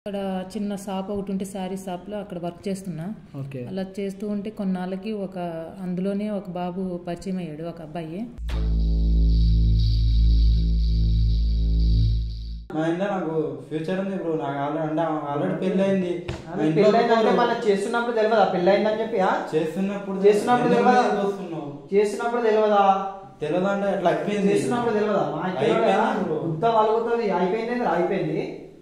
అక్కడ చిన్న షాప్ ఒకటి ఉంటే శారీ షాప్లో అక్కడ వర్క్ చేస్తున్నా ఓకే అలా చేస్తూ ఉంటే కొన్నాళ్ళకి ఒక అందులోనే ఒక బాబు పరిచయం అయ్యాడు ఒక అబ్బాయి మా ఇంట్లో నాకు ఫ్యూచర్ ఉంది బ్రో నాకు ఆల్రెడీ అంటే ఆల్రెడీ పెళ్లి అయింది మా అది ఇంట్లో పెళ్ళైందంటే ఒప్పుకోరు. మళ్ళీ చేస్తున్నప్పుడు తెలియదా పెళ్ళైందని చెప్పి ఆ? చేస్తున్నప్పుడు చేస్తున్నప్పుడు ఎందుకు తెలియదా? మీద చూస్తున్నావు చేస్తున్నప్పుడు తెలియదా తెలియదు అంటే అట్లా అయిపోయింది చేస్తున్నప్పుడు తెలియదా మా అయిపోయింది బ్రో. గుత్త వలుగుతుంది అయిపోయింది ఏందిరా? అయిపోయింది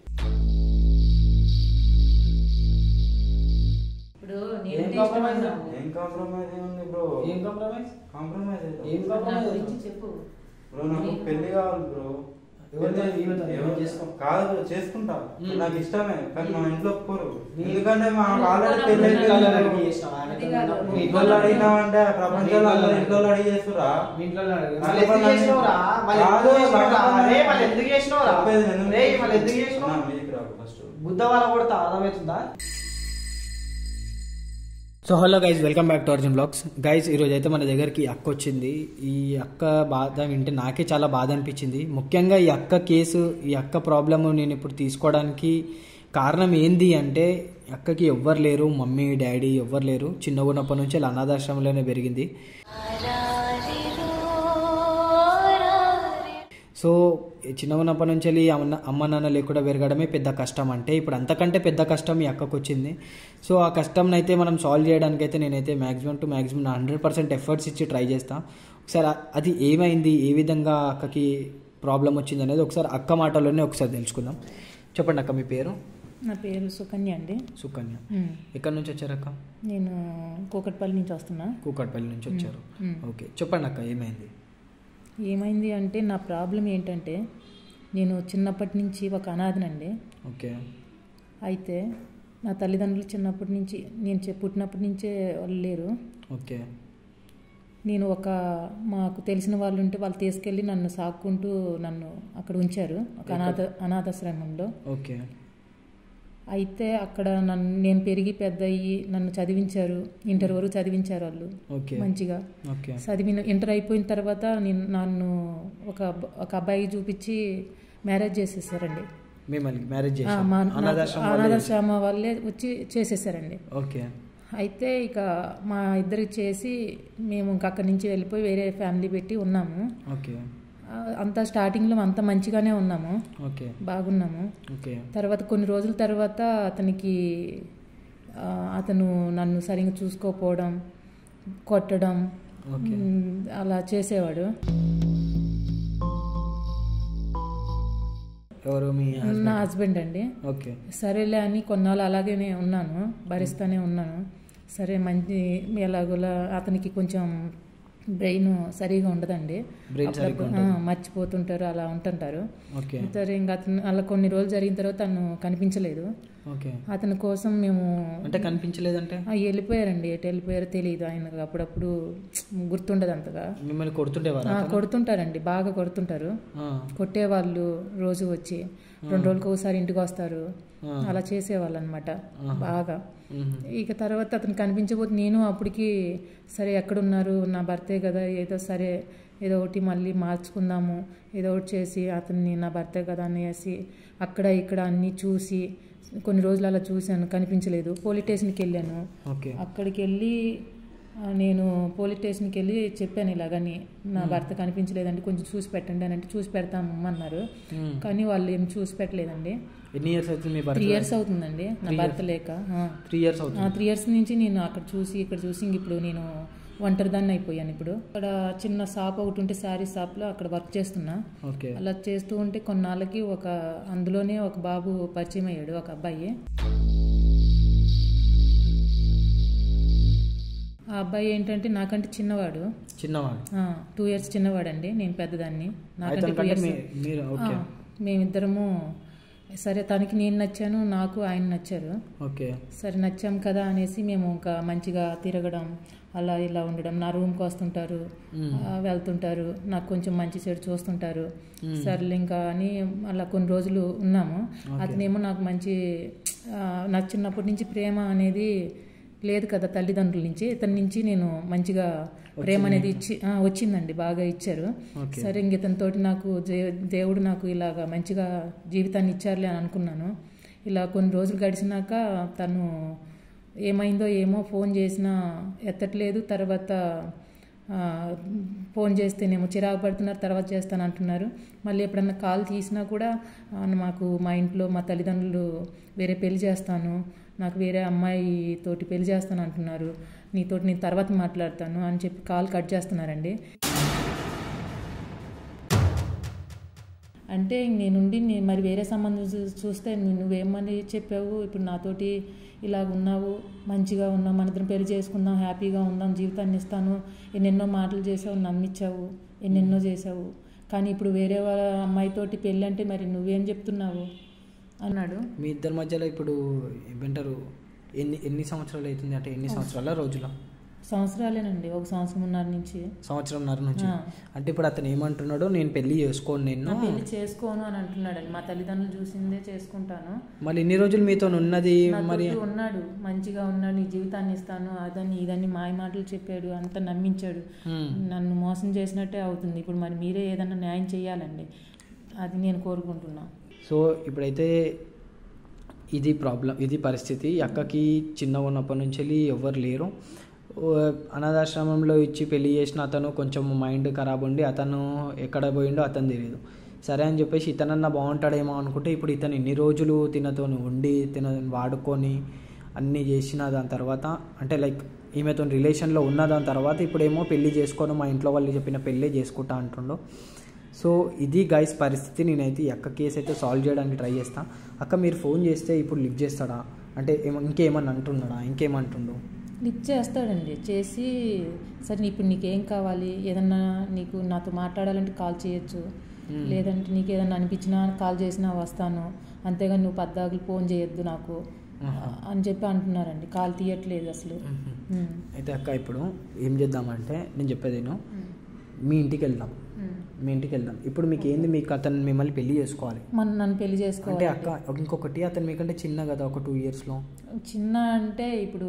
ఇప్పుడు ఏం compromise? ఏం కాంప్రమైజ్ ఉంది బ్రో ఏం కాంప్రమైజ్ కాంప్రమైజ్ ఏం compromise? చెప్పు బ్రో నాకు పెళ్లి కావాలి బ్రో ఎవరితో? పెళ్లి- ఈమెతో? ఎవరు చేసుకో. కాదు బ్రో చేసుకుంటా మ్మ్. నాకు ఇష్టమే కానీ మా ఇంట్లో ఒప్పుకోరు మీ- ఎందుకంటే మా ఆల్రెడీ ఒప్పుకోరు పెళ్లి అంటే ఇంట్లో అయిపోయింది అడిగి బ్రో. చేసినావా? అది కాదు. మీ ఇంట్లో ఇంట్లో అడిగినావంటే ప్రపంచంలో అందరూ మీ ఇంట్లో అడిగి చేస్తురా మీ ఇంట్లో అడిగి. నాకు మళ్ళీ ఎందుకు చెప్పండి. చేసినావురా? మళ్ళీ ఎందుకు కాదు, చేసినావురా? నాకు అరే, మళ్ళీ ఎందుకు చేసినావురా? చెప్పేది విను. రేయ్, మళ్ళీ ఎందుకు చేసినావు? నా మీదికి రాకు ఫస్ట్ బుద్ధ వాళ్ళ కొడతా అర్థమవుతుందా so hello guys welcome back to Arjun blogs guys ఈరోజు అయితే మన దగ్గరికి అక్క వచ్చింది ఈ అక్క బాధ వింటే నాకే చాలా బాధ అనిపించింది ముఖ్యంగా ఈ అక్క కేసు ఈ అక్క ప్రాబ్లమ్ నేను ఇప్పుడు తీసుకోవడానికి కారణం ఏంది అంటే అక్కకి ఎవ్వరు లేరు మమ్మీ డాడీ ఎవ్వరు లేరు చిన్నగా ఉన్నప్పటి నుంచి వాళ్ళ అనాథాశ్రమంలోనే పెరిగింది సో చిన్నగా ఉన్నప్పటి నుంచి వెళ్ళి అమ్మ అమ్మ నాన్న లేకుండా పెరగడమే పెద్ద కష్టం అంటే ఇప్పుడు అంతకంటే పెద్ద కష్టం ఈ అక్కకు వచ్చింది సో ఆ కష్టంని అయితే మనం సాల్వ్ చేయడానికి అయితే నేనైతే మ్యాక్సిమం టు మ్యాక్సిమం నా హండ్రెడ్ పర్సెంట్ ఎఫర్ట్స్ ఇచ్చి ట్రై చేస్తాను ఒకసారి ఆ- అది ఏమైంది ఏ విధంగా అక్కకి ప్రాబ్లం వచ్చింది అనేది ఒకసారి అక్క మాటల్లోనే ఒకసారి తెలుసుకుందాం చెప్పండి అక్క మీ పేరు నా పేరు సుకన్య అండి సుకన్య ఉమ్. ఎక్కడి నుంచి వచ్చారు అక్క నేను కూకట్పల్లి నుంచి వస్తున్నా కూకట్పల్లి నుంచి వచ్చారు మ్మ్. ఓకే చెప్పండి అక్క ఏమైంది ఏమైంది అంటే నా ప్రాబ్లం ఏంటంటే నేను చిన్నప్పటి నుంచి ఒక అనాథనండి ఓకే అయితే నా తల్లిదండ్రులు చిన్నప్పటి నుంచి నేను చె- పుట్టినప్పటి నుంచే వాళ్ళు లేరు ఓకే నేను ఒక మాకు తెలిసిన వాళ్ళు ఉంటే వాళ్ళు తీసుకెళ్ళి నన్ను సాక్కుంటూ నన్ను అక్కడ ఉంచారు ఒక అనాథ అనాథాశ్రమంలో ఓకే అయితే అక్కడ నన్ను నేను పెరిగి పెద్ద అయ్యి నన్ను చదివించారు ఇంటర్ వరకు చదివించారు వాళ్ళు ఓకే మంచిగా ఓకే చదివిన ఇంటర్ అయిపోయిన తర్వాత నేను నన్ను ఒక అబ్బ- ఒక అబ్బాయి చూపించి మ్యారేజ్ చేసేసారండి మిమ్మల్ని మ్యారేజ్ ఆ, చేశారు మా- నాకు అనాథాశ్రమం వాళ్ళే అనాథాశ్రమ వాళ్ళే వచ్చి చేసేసారండి చేశారు. ఓకే అయితే ఇక మా ఇద్దరికి చేసి మేము ఇంక అక్కడి నుంచి వెళ్ళిపోయి వేరే ఫ్యామిలీ పెట్టి ఉన్నాము ఓకే ఆ, అంతా స్టార్టింగ్లో అంతా మంచిగానే ఉన్నాము ఓకే బాగున్నాము ఓకే తర్వాత కొన్ని రోజుల తర్వాత అతనికి ఆ, అతను నన్ను సరిగ్గా చూసుకోకపోవడం కొట్టడం ఓకే. మ్, అలా చేసేవాడు ఎవరు మీ నా హస్బెండ్ అండి ఓకే సరేలే అని కొన్నాళ్ళు అలాగనే ఉన్నాను భరిస్తానే ఉన్నాను సరే మంచి ఎలాగోలా అతనికి కొంచెం బ్రెయిన్ సరిగా ఉండదండి Brain అప్పుడప్పుడు, సరిగ్గా ఆ, మర్చిపోతుంటారు అలా ఉంటుంటారు ఓకే సరే ఇంకా అతను అలా కొన్ని రోజులు జరిగిన తర్వాత తను కనిపించలేదు ఓకే అతని కోసం మేము అంటే కనిపించలేదంటే ఆ, వెళ్ళిపోయారండి ఎటు వెళ్ళిపోయారో తెలియదు ఆయనకు అప్పుడప్పుడు గుర్తుండదు అంతగా మిమ్మల్ని కొడుతుండేవారా ఆ, కొడుతుంటారండి బాగా కొడుతుంటారు ఆ, కొట్టేవాళ్ళు రోజు వచ్చి రెండు రోజులకు ఒకసారి ఇంటికి వస్తారు ఆ. అలా చేసేవాళ్ళు అనమాట బాగా మ్మ్. ఇక తర్వాత అతను కనిపించబోతే నేను అప్పటికి సరే ఎక్కడున్నారు నా భర్తే కదా ఏదో సరే ఏదో ఒకటి మళ్ళీ మార్చుకుందాము ఏదో ఒకటి చేసి అతన్ని నా భర్తే కదా అనేసి అక్కడ ఇక్కడ అన్నీ చూసి కొన్ని రోజులు అలా చూశాను కనిపించలేదు పోలీస్ స్టేషన్కి వెళ్ళాను ఓకే అక్కడికి వెళ్ళి ఆ, నేను పోలీస్ స్టేషన్కి వెళ్ళి చెప్పాను ఇలాగని నా భర్త కనిపించలేదండి కొంచెం చూసి పెట్టండి అని అంటే చూసి పెడతాము అన్నారు మ్మ్. కానీ వాళ్ళు ఏం చూసి పెట్టలేదండి ఎన్ని ఇయర్స్ అవుతుంది మీ త్రీ భర్త ఇయర్స్ అవుతుందండి నా భర్త లేక త్రీ ఇయర్స్ అవుతుంది త్రీ ఇయర్స్ నుంచి నేను అక్కడ చూసి ఇక్కడ చూసి ఇంక ఇప్పుడు నేను ఒంటరిదాన్ని అయిపోయాను ఇప్పుడు అక్కడ చిన్న షాప్ ఒకటి ఉంటే శారీ షాప్లో అక్కడ వర్క్ చేస్తున్నా ఓకే అలా చేస్తూ ఉంటే కొన్నాళ్ళకి ఒక అందులోనే ఒక బాబు పరిచయం అయ్యాడు ఒక అబ్బాయి ఆ అబ్బాయి ఏంటంటే నాకంటే చిన్నవాడు చిన్నవాడు టూ ఇయర్స్ చిన్నవాడండి నేను పెద్దదాన్ని నాకంటే అయితే టూ ఇయర్స్ మీ- మీరు ఓకే మేమిద్దరము సరే తనకి నేను నచ్చాను నాకు ఆయన నచ్చారు ఓకే సరే నచ్చాం కదా అనేసి మేము ఇంకా మంచిగా తిరగడం అలా ఇలా ఉండడం నా రూమ్కి వస్తుంటారు ఆ, వెళ్తుంటారు నాకు కొంచెం మంచి చెడు చూస్తుంటారు సర్లే ఇంకా అని అలా కొన్ని రోజులు ఉన్నాము అతనేమో నాకు మంచి ఆ, నాకు చిన్నప్పటి నుంచి ప్రేమ అనేది లేదు కదా తల్లిదండ్రుల నుంచి ఇతని నుంచి నేను మంచిగా ప్రేమ అనేది ఇచ్చి ఆ, వచ్చిందండి బాగా ఇచ్చారు Okay. సరే ఇంక ఇతనితోటి నాకు దే- దేవుడు నాకు ఇలాగా మంచిగా జీవితాన్ని ఇచ్చారులే అని అనుకున్నాను ఇలా కొన్ని రోజులు గడిచినాక తను ఏమైందో ఏమో ఫోన్ చేసినా ఎత్తట్లేదు తర్వాత ఆ, ఫోన్ చేస్తేనేమో చిరాకు పడుతున్నారు తర్వాత చేస్తాను అంటున్నారు మళ్ళీ ఎప్పుడన్నా కాల్ తీసినా కూడా ఆ, మాకు మా ఇంట్లో మా తల్లిదండ్రులు వేరే పెళ్లి చేస్తాను నాకు వేరే అమ్మాయి తోటి పెళ్లి చేస్తాను అంటున్నారు నీతోటి నేను తర్వాత మాట్లాడతాను అని చెప్పి కాల్ కట్ చేస్తున్నారండి అంటే నేనుండి నేను మరి వేరే సంబంధం చూ- చూస్తే ను- నువ్వేమని చెప్పావు ఇప్పుడు నాతోటి ఇలాగ ఉన్నావు మంచిగా ఉన్నావు మన ఇద్దరం పెళ్లి చేసుకుందాం హ్యాపీగా ఉందాం జీవితాన్ని ఇస్తాను ఎన్నెన్నో మాటలు చేసావు నమ్మించావు ఎన్నెన్నో చేసావు కానీ ఇప్పుడు వేరే వాళ్ళ అమ్మాయితోటి పెళ్ళి అంటే మరి నువ్వేం చెప్తున్నావు అన్నాడు మీ ఇద్దరి మధ్యలో ఇప్పుడు ఏమంటారు ఎన్ని ఎన్ని సంవత్సరాలు అవుతుంది అంటే ఎన్ని సంవత్సరాల రోజుల సంవత్సరాలేనండి ఒక సంవత్సరంన్నర నుంచి సంవత్సరంన్నర నుంచి ఆ. అంటే ఇప్పుడు అతను ఏమంటున్నాడు నేను పెళ్లి చేసుకోను నా నేను పెళ్లి చేసుకోను అని అంటున్నాడండి మా తల్లిదండ్రులు చూసిందే చేసుకుంటాను మళ్ళీ ఇన్ని రోజులు మీతో ఉన్నది మరి నాతోటి ఉన్నాడు మంచిగా ఉన్నాడు నీ జీవితాన్ని ఇస్తాను అదని ఇదని మాయ మాటలు చెప్పాడు అంత నమ్మించాడు మ్మ్. నన్ను మోసం చేసినట్టే అవుతుంది ఇప్పుడు మరి మీరే ఏదన్నా న్యాయం చేయాలండి అది నేను కోరుకుంటున్నా సో ఇప్పుడైతే ఇది ప్రాబ్లం ఇది పరిస్థితి ఈ అక్కకి చిన్నగా ఉన్నప్పటి నుంచి వెళ్ళి ఎవ్వరు లేరు ఓ, అనాథాశ్రమంలో ఇచ్చి పెళ్లి చేసిన అతను కొంచెం మైండ్ ఖరాబ్ ఉండి అతను ఎక్కడ పోయిండో అతను తెలియదు సరే అని చెప్పేసి ఇతనన్నా బాగుంటాడేమో అనుకుంటే ఇప్పుడు ఇతను ఇన్ని రోజులు తినతో ఉండి తిన వాడుకొని అన్నీ చేసిన దాని తర్వాత అంటే లైక్ ఈమెతో రిలేషన్లో ఉన్న దాని తర్వాత ఇప్పుడేమో పెళ్లి చేసుకోను మా ఇంట్లో వాళ్ళు చెప్పిన పెళ్ళే చేసుకుంటా అంటుండో సో ఇది గైస్ పరిస్థితి నేనైతే ఈ అక్క కేసు అయితే సాల్వ్ చేయడానికి ట్రై చేస్తా అక్క మీరు ఫోన్ చేస్తే ఇప్పుడు లిఫ్ట్ చేస్తాడా అంటే ఏమ ఇంకేమన్నా అంటున్నాడా ఇంకేమంటుండు లిఫ్ట్ చేస్తాడండి చేసి సరే ఇప్పుడు నీకేం కావాలి ఏదన్నా నీకు నాతో మాట్లాడాలంటే కాల్ చేయొచ్చు మ్మ్. లేదంటే నీకు ఏదన్నా అనిపించినా కాల్ చేసినా వస్తాను అంతేగాని నువ్వు పద్దాకులు ఫోన్ చేయొద్దు నాకు ఆహా. అని చెప్పి అంటున్నారండి కాల్ తీయట్లేదు అసలు మ్మ్. మ్మ్. అయితే అక్క ఇప్పుడు ఏం చేద్దామంటే నేను చెప్పేది నేను మ్మ్. మీ ఇంటికి వెళ్దాం మ్మ్. మీ ఇంటికి వెళ్దాం ఇప్పుడు మీకు ఏంది మీకు అతను మిమ్మల్ని పెళ్లి చేసుకోవాలి మన నన్ను పెళ్లి అంటే చేసుకోవాలి అక్క ఇంకొకటి అతను మీకంటే చిన్న కదా ఒక టూ ఇయర్స్లో చిన్న అంటే ఇప్పుడు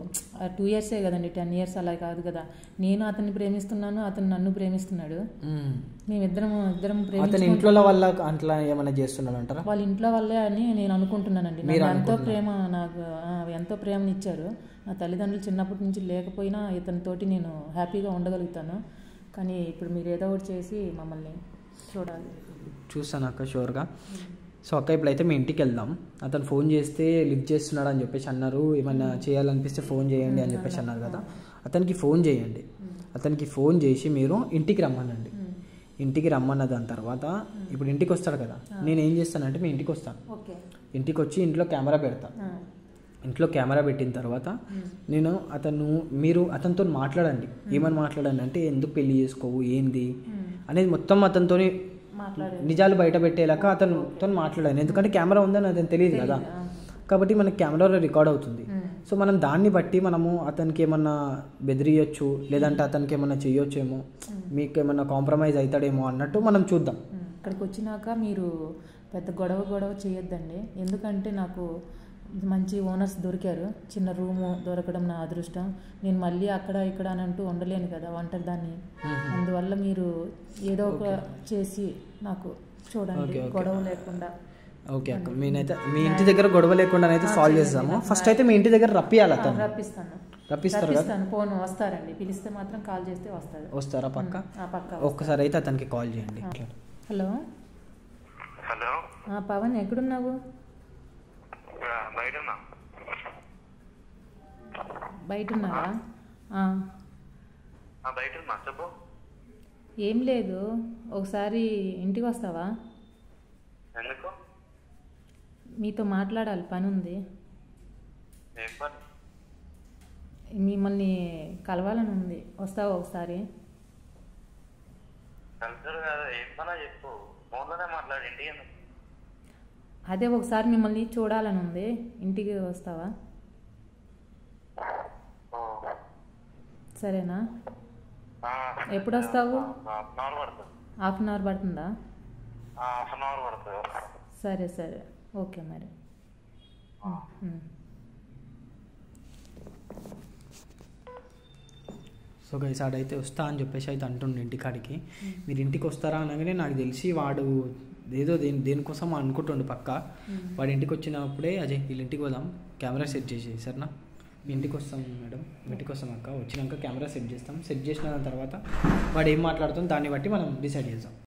టూ ఇయర్సే కదండి టెన్ ఇయర్స్ అలా కాదు కదా నేను అతన్ని ప్రేమిస్తున్నాను అతను నన్ను ప్రేమిస్తున్నాడు మేమిద్దరం ఇద్దరం అతని ప్రేమించుకుంటున్నాం ఇంట్లో వాళ్ళ అట్లా ఏమైనా చేస్తున్నాడు అంటారా వాళ్ళ ఇంట్లో వాళ్ళే అని నేను అనుకుంటున్నానండి మీరు నాకు ఎంతో అనుకుంటున్నారు. ప్రేమ నాకు ఆ, ఎంతో ప్రేమని ఇచ్చారు నా తల్లిదండ్రులు చిన్నప్పటి నుంచి లేకపోయినా ఇతనితోటి నేను హ్యాపీగా ఉండగలుగుతాను కానీ ఇప్పుడు మీరు ఏదో ఒకటి చేసి మమ్మల్ని చూడాలి చూస్తాను అక్క షూర్గా సో అక్క ఇప్పుడైతే మీ ఇంటికి వెళ్దాం అతను ఫోన్ చేస్తే లిఫ్ట్ చేస్తున్నాడు అని చెప్పేసి అన్నారు ఏమైనా చేయాలనిపిస్తే ఫోన్ చేయండి అని చెప్పేసి అన్నారు కదా అతనికి ఫోన్ చేయండి అతనికి ఫోన్ చేసి మీరు ఇంటికి రమ్మనండి ఇంటికి రమ్మన్న దాని తర్వాత ఇప్పుడు ఇంటికి వస్తాడు కదా నేను ఏం చేస్తానంటే మీ ఇంటికి వస్తాను ఓకే ఇంటికి వచ్చి ఇంట్లో కెమెరా పెడతా ఇంట్లో కెమెరా పెట్టిన తర్వాత నేను అతను మీరు అతనితో మాట్లాడండి ఏమని మాట్లాడండి అంటే ఎందుకు పెళ్లి చేసుకోవు ఏంది అనేది మొత్తం అతనితోని మాట్లాడే నిజాలు బయట పెట్టేలాక అతనితో మాట్లాడాను ఎందుకంటే కెమెరా ఉందని అతను తెలియదు కదా కాబట్టి మనకి కెమెరాలో రికార్డ్ అవుతుంది సో మనం దాన్ని బట్టి మనము అతనికి ఏమన్నా బెదిరియొచ్చు లేదంటే అతనికి ఏమన్నా చెయ్యొచ్చేమో మీకు ఏమన్నా కాంప్రమైజ్ అవుతాడేమో అన్నట్టు మనం చూద్దాం ఇక్కడికి వచ్చినాక మీరు పెద్ద గొడవ గొడవ చేయొద్దండి ఎందుకంటే నాకు మంచి ఓనర్స్ దొరికారు చిన్న రూము దొరకడం నా అదృష్టం నేను మళ్ళీ అక్కడ ఇక్కడ అని అంటూ ఉండలేను కదా ఒంటరి దాన్ని అందువల్ల మీరు ఏదో ఒక చేసి నాకు చూడండి ఓకే, ఓకే. గొడవ లేకుండా ఓకే అక్క నేనైతే మీ ఇంటి దగ్గర గొడవ లేకుండా అయితే సాల్వ్ చేస్తాము ఫస్ట్ అయితే మీ ఇంటి దగ్గర రప్పియాలి అతను రప్పిస్తాను రప్పిస్తారు కదా రప్పిస్తాను ఫోన్ వస్తారండి పిలిస్తే మాత్రం కాల్ చేస్తే వస్తారు వస్తారా పక్క ఆ పక్క ఒక్కసారి అయితే అతనికి కాల్ చేయండి హలో హలో ఆ, పవన్ ఎక్కడున్నావు ఆ, బయట ఉన్నా బయట ఉన్నావా ఆ. ఆ, బయట ఉన్నా చెప్పు ఏం లేదు ఒకసారి ఇంటికి వస్తావా ఎందుకు మీతో మాట్లాడాలి పని ఉంది ఏం పని మిమ్మల్ని కలవాలని ఉంది వస్తావా ఒకసారి కలుసుడు కాదు ఏం పనా చెప్పు ఫోన్లోనే మాట్లాడి ఇంటికి ఎందుకు? అదే ఒకసారి మిమ్మల్ని చూడాలని ఉంది ఇంటికి వస్తావా ఓ సరేనా ఆ, ఎప్పుడు వస్తావు? హాఫ్ అన్ అవర్ పడుతుంది హాఫ్ అన్ అవర్ పడుతుందా ఆ, హాఫ్ అన్ అవర్ పడుతుంది సరే సరే ఓకే మరి ఉమ్. సో గైస్ ఆడైతే వస్తా అని చెప్పేసి అయితే అంటుండే ఇంటికాడికి మీరు ఇంటికి వస్తారా అనగానే నాకు తెలిసి వాడు ఏదో దేని దేనికోసం అనుకుంటుండు పక్క వాడి ఇంటికి వచ్చినప్పుడే అజయ్ వీళ్ళ ఇంటికి పోదాం కెమెరా సెట్ చేసి సరేనా మీ ఇంటికి వస్తాం మేడం మీ ఇంటికి వస్తాం అక్క వచ్చినాక కెమెరా సెట్ చేస్తాం సెట్ చేసిన తర్వాత వాడు ఏం మాట్లాడుతుందో దాన్ని బట్టి మనం డిసైడ్ చేద్దాం